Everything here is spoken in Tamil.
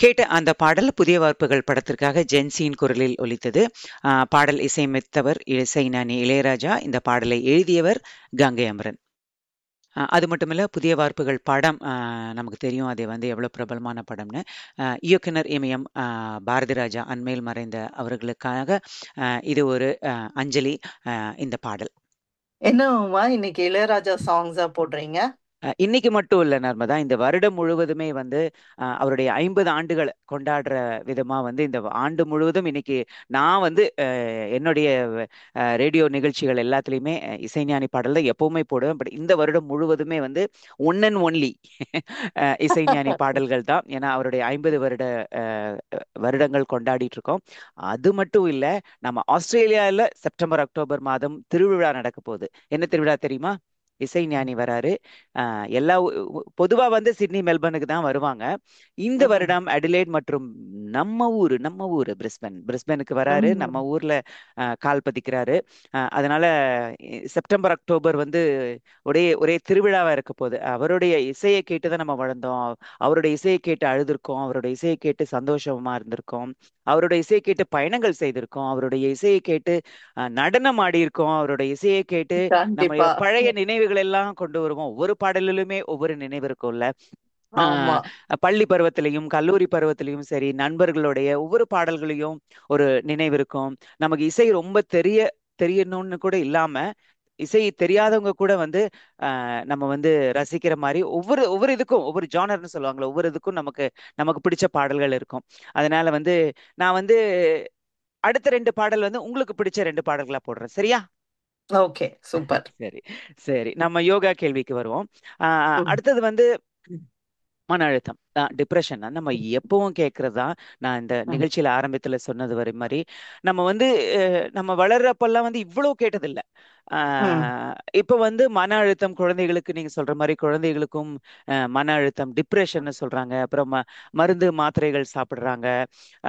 கேட்ட அந்த பாடல் புதிய வார்ப்புகள் படத்திற்காக ஜென்சியின் குரலில் ஒலித்தது ஆ, பாடல் இசையமைத்தவர் இசைஞானி இளையராஜா இந்த பாடலை எழுதியவர் கங்கை அமரன் ஆ, அது மட்டுமில்ல புதிய வார்ப்புகள் படம் ஆ, நமக்கு தெரியும் அது வந்து எவ்வளோ பிரபலமான படம்னு ஆ, இயக்குனர் இமயம் ஆ, பாரதி ராஜா அண்மையில் மறைந்த அவர்களுக்காக ஆ, இது ஒரு ஆ, அஞ்சலி ஆ, இந்த பாடல் என்னம்மா இன்னைக்கு இளையராஜா சாங்ஸா போடுறீங்க அ, இன்னைக்கு மட்டும் இல்ல நர்மதா இந்த வருடம் முழுவதுமே வந்து அ, அவருடைய ஐம்பது ஆண்டுகள் கொண்டாடுற விதமா வந்து இந்த ஆண்டு முழுவதும் இன்னைக்கு நான் வந்து அ, என்னுடைய அ, ரேடியோ நிகழ்ச்சிகள் எல்லாத்துலேயுமே அ, இசைஞானி பாடல் தான் எப்பவுமே போடுவேன் பட் இந்த வருடம் முழுவதுமே வந்து ஒன் அண்ட் ஒன்லி இசைஞானி பாடல்கள் தான் ஏன்னா அவருடைய ஐம்பது வருட அ, வருடங்கள் கொண்டாடிட்டு இருக்கோம் அது மட்டும் இல்ல நம்ம ஆஸ்திரேலியாவில் செப்டம்பர் அக்டோபர் மாதம் திருவிழா நடக்க போகுது என்ன திருவிழா தெரியுமா இசைஞானி வராரு அஹ் எல்லா பொதுவா வந்து சிட்னி மெல்பர்னுக்கு தான் வருவாங்க இந்த ம், வருடம் அடிலேட் மற்றும் நம்ம ஊரு நம்ம ஊரு பிரிஸ்பன் பிரிஸ்பனுக்கு வராரு நம்ம ம். ஊர்ல அஹ், கால் பதிக்கிறாரு அஹ், அதனால இ- செப்டம்பர் அக்டோபர் வந்து ஒரே ஒரே திருவிழாவா இருக்க போகுது அவருடைய இசையை கேட்டு தான் நம்ம வளர்ந்தோம் அவருடைய இசையை கேட்டு அழுதுருக்கோம் அவருடைய இசையை கேட்டு சந்தோஷமா இருந்திருக்கோம் அவருடைய இசையை கேட்டு பயணங்கள் செய்திருக்கோம் அவருடைய இசையை கேட்டு அஹ், நடனம் ஆடி இருக்கோம் அவருடைய இசையை கேட்டு நம்முடைய கண்டிப்பா பழைய நினைவுகள் எல்லாம் கொண்டு வருவோம் ஒவ்வொரு பாடலிலுமே ஒவ்வொரு நினைவு இருக்கும்ல ஆமா ஆஹ் பள்ளி பருவத்திலையும் கல்லூரி பருவத்திலையும் சரி நண்பர்களுடைய ஒவ்வொரு பாடல்களையும் ஒரு நினைவு இருக்கும் நமக்கு இசை ரொம்ப தெரிய தெரியணும்னு கூட இல்லாம இசை தெரியாதவங்க கூட வந்து ஆஹ் நம்ம வந்து ரசிக்கிற மாதிரி ஒவ்வொரு ஒவ்வொரு இதுக்கும் ஒவ்வொரு ஜானர்னு சொல்லுவாங்களே ஒவ்வொரு இதுக்கும் நமக்கு நமக்கு பிடிச்ச பாடல்கள் இருக்கும் அதனால வந்து நான் வந்து அடுத்த ரெண்டு பாடல் வந்து உங்களுக்கு பிடிச்ச ரெண்டு பாடல்களா போடுறேன் சரியா ஓகே சூப்பர் சரி சரி நம்ம யோகா கேள்விக்கு வருவோம் ஆஹ் ம், அடுத்தது வந்து ம், மன அழுத்தம் டிப்ரெஷன் நம்ம எப்பவும் கேட்கறது தான் நான் இந்த ம், நிகழ்ச்சியில ஆரம்பத்துல சொன்னது வரை மாதிரி நம்ம வந்து அஹ், நம்ம வளர்றப்பெல்லாம் வந்து இவ்வளவு கேட்டதில்ல ம். ஆஹ் இப்ப வந்து மன அழுத்தம் குழந்தைகளுக்கு நீங்க சொல்ற மாதிரி குழந்தைகளுக்கும் அஹ், மன அழுத்தம் டிப்ரெஷன் சொல்றாங்க அப்புறம் ம- மருந்து மாத்திரைகள் சாப்பிடுறாங்க